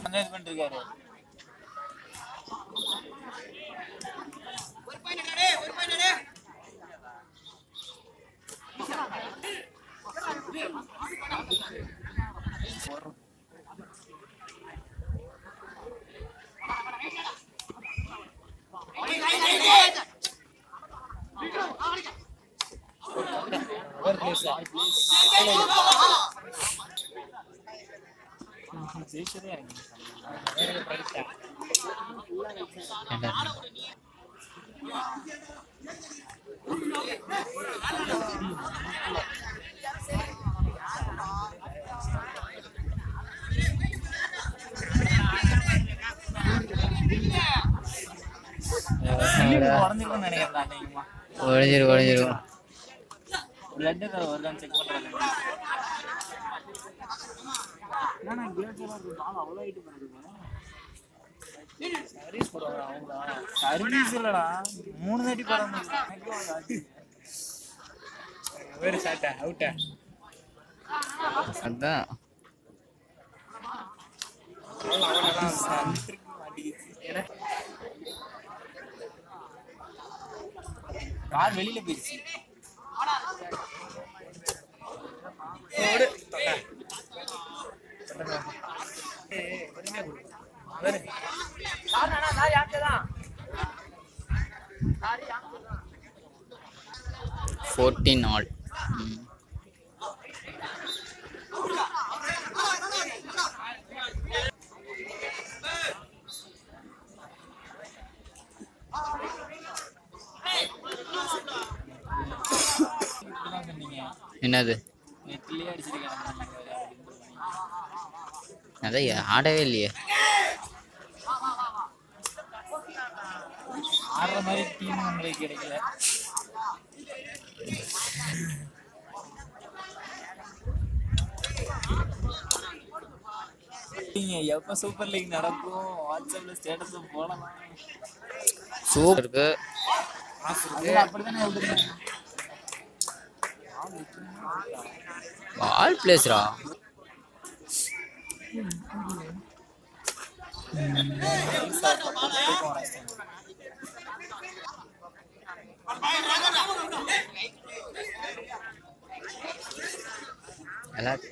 தான் இது பண்ணிட்டு இருக்காரு ஜெயிச்சதே எனக்கு குறைஞ்சிருக்கும்னு நினைக்கிறேன் அதிகமா ஒழிஞ்சிரும் ஒழிஞ்சிரும் பிளட் வருதான்னு செக் பண்றாங்க என்னண்ணா கேட் எல்லாம் இருக்கு பால் அவ்வளோ ஹைட்டு பண்ணுறது சர்வீஸ் போடுவாங்க அவங்க சர்வீஸ் இல்லடா மூணு தாட்டி போறாங்க வேறு சாட்டா அவுட்டா அதான் கார் வெளியில போயிடுச்சு ஃபோர்டீன் ஆல் ம் இப்படிதான் சொன்னீங்க என்னது நெட்லயே அடிச்சிருக்காங்க அதான் ஆடவே இல்லையே ஆடுற மாதிரி டீம் உங்களுக்கு கிடைக்கல நீங்க எப்ப சூப்பர் லீக் நடக்கும் வாட்ஸ்அப்ல ஸ்டேட்டஸ் போடலாம் சூப்பர் இருக்கு அதெல்லாம் அப்படித்தானே எழுதுறீங்க ஆல் பிளேஸ்ரா எல்லாம்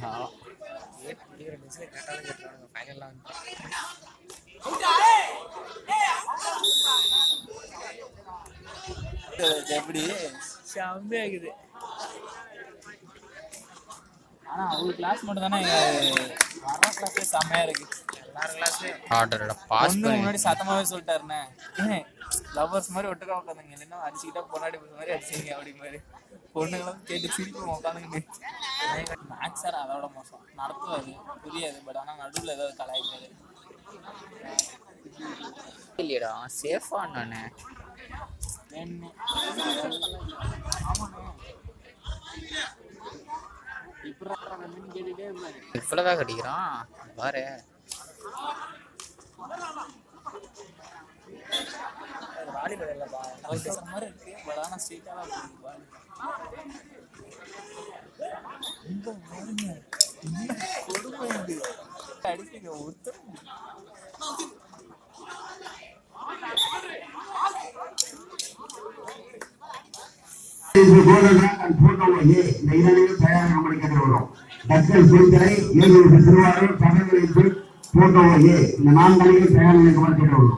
எப்படி செம்மையா இருக்குது ஆனா அவங்க கிளாஸ் மட்டும் தானே வர கிளாஸே செம்மையா இருக்கு எல்லாரும் கிளாஸ்லயும் ஆர்டரோட பாஸ் ஒண்ணு பண்ணி முன்னாடி சத்தமாவே சொல்லிட்டாருண்ணே லவ்வர்ஸ் மாதிரி ஒட்டுக்கா உட்காந்துங்க இல்லைன்னா அடிச்சுக்கிட்டா பொன்னாடி போய் மாதிரி அடிச்சிங்க அப்படி மாதிரி பொண்ணுங்களும் கேட்டு சிரிப்பு உட்காந்துக்கிட்டு மேக்ஸ் சார் அதோட மோசம் நடத்துவாரு புரியாது பட் ஆனா நடுவுல ஏதாவது கலாய்ப்பாரு இல்லையடா சேஃபா நானே என்ன ஆமாண்ணே இப்படி கேட்டுட்டே இருந்தாரு இவ்வளோதான் கடிக்கிறான் பாரு வாலிபால் இல்லப்பா அவர் பேசுற மாதிரி இருக்கு பட் ஆனா ஸ்ட்ரெயிட்டா தான் இருக்கு ball. இந்த பாருங்க என்ன கொடுமை இது அடிப்பீங்க ஒருத்தர் இது கோலகா and photo A இந்த இரண்டையும் தயாராக முடிக்கிற வரும் டக்கல் சுந்தரை ஏழூர் திருவாரூர் தமிழ்நாடு போட்டோ ஏ இந்த நான்கையும் தயார் முடிக்கிற வரும்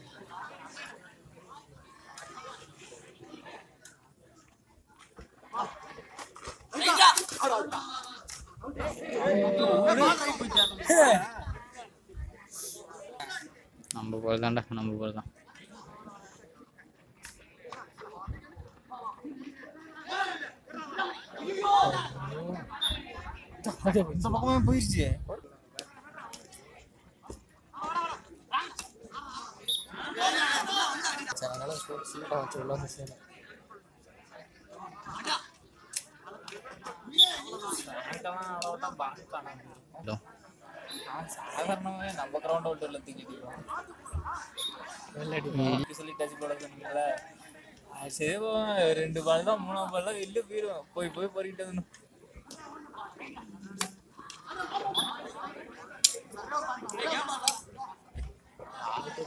நம்ம போல தான்டா நம்ம போல தான் இந்த பக்கமே போயிருச்சு எனக்கெல்லாம் அவ்வளோதான் பால் காணாம இருக்கும். இதோ. நான் சாதாரணமாவே நம்ம கிரவுண்ட் விட்டு உள்ள தூக்கிட்டு சொல்லி டச் போட சொன்னீங்கல்ல அது சரி போவேன். ரெண்டு பால் தான் மூணாம் பால் தான் வெளில போயிடுவேன் போய் போய் பொறிக்கிட்டு வந்துடும்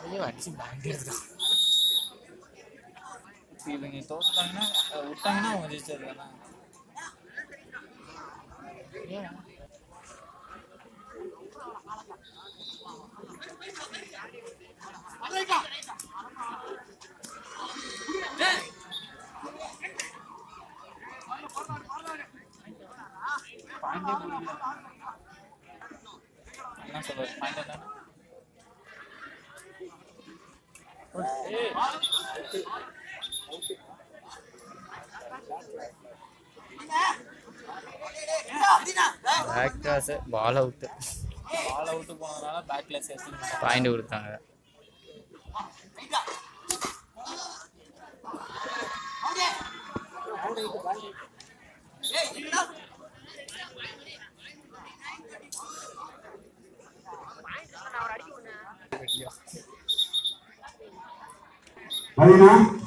ஐயோ அடிச்சு பேங்க் எடுத்துட்டான் இப்போ இவங்க தோத்துட்டாங்கன்னா அஹ், விட்டாங்கன்னா அவங்க ஜெயிச்சது தானே ஏன் பாயிண்டே புரியல என்ன சொல்றது பாயிண்ட் என்ன back toss ball out ball out போனதுனால பேக்ல சேர்த்து பாயிண்ட் கொடுத்தாங்க பதினா